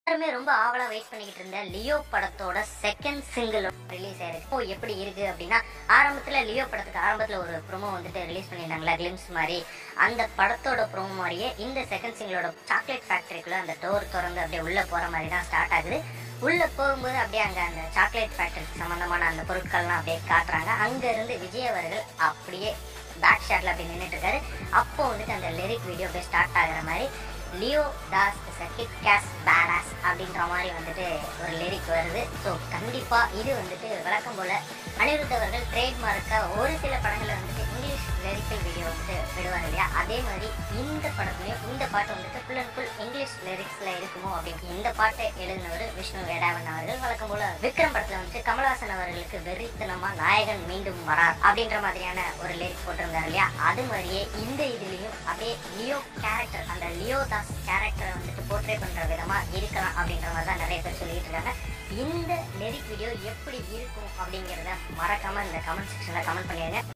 எல்லாருமே ரொம்ப ஆவலா வெயிட் பண்ணிக்கிட்டு இருந்த லியோ படத்தோட செகண்ட் சிங்கிள் ரிலீஸ் ஆயிருக்கு இப்போ எப்படி இருக்கு அப்படின்னா ஆரம்பத்துல லியோ படத்துக்கு ஆரம்பத்துல ஒரு ப்ரோமோ வந்துட்டு ரிலீஸ் பண்ணியிருந்தாங்களா கிளிம்ஸ் மாதிரி அந்த படத்தோட ப்ரோமோ மாதிரியே இந்த செகண்ட் சிங்கிளோட சாக்லேட் ஃபேக்டரிக்குள்ள அந்த டோர் திறந்து அப்படியே உள்ள போற மாதிரி தான் ஸ்டார்ட் ஆகுது உள்ள போகும்போது அப்படியே அங்க அந்த சாக்லேட் ஃபேக்டரிக்கு சம்பந்தமான அந்த பொருட்கள்லாம் அப்படியே காட்டுறாங்க அங்க இருந்து விஜய் அவர்கள் அப்படியே பேக் ஷாட்ல அப்படி நின்றுட்டு இருக்காரு அப்போ வந்துட்டு அந்த லிரிக் வீடியோ அப்படியே ஸ்டார்ட் ஆகுற மாதிரி Leo Das is a kick ass badass அப்படின்ற மாதிரி வந்துட்டு ஒரு லிரிக் வருது ஸோ கண்டிப்பா இது வந்துட்டு வழக்கம் போல அனிருத் அவர்கள் ட்ரேட்மார்க்கா ஒரு சில படங்களை வந்துட்டு இங்கிலீஷ் லிரிக்கல் வீடியோ வந்துட்டு விடுவாங்க இல்லையா அதே மாதிரி இந்த படத்துலயும் இந்த பாட்டு வந்துட்டு ஃபுல் அண்ட் ஃபுல் இங்கிலீஷ் லிரிக்ஸ்ல இருக்குமோ அப்படின்னு இந்த பாட்டை எழுதினவர் விஷ்ணு வேடாவன் அவர்கள் வழக்கம் போல விக்ரம் படத்துல வந்துட்டு கமலஹாசன் அவர்களுக்கு வெறித்தனமா நாயகன் மீண்டும் வரார் அப்படின்ற மாதிரியான ஒரு லிரிக் போட்டிருந்தாரு இல்லையா அது மாதிரியே இந்த இதுலயும் அப்படியே லியோ கேரக்டர் அந்த லியோ தாஸ் கேரக்டரை வந்துட்டு போர்ட்ரே பண்ற விதமா இருக்கலாம் அப்படின்ற மாதிரி தான் நிறைய பேர் சொல்லிட்டு இருக்காங்க இந்த லிரிக் வீடியோ எப்படி இருக்கும் அப்படிங்கிறத மறக்காம இந்த கமெண்ட் செக்ஷன்ல கமெண்ட் பண்ணிடுங்க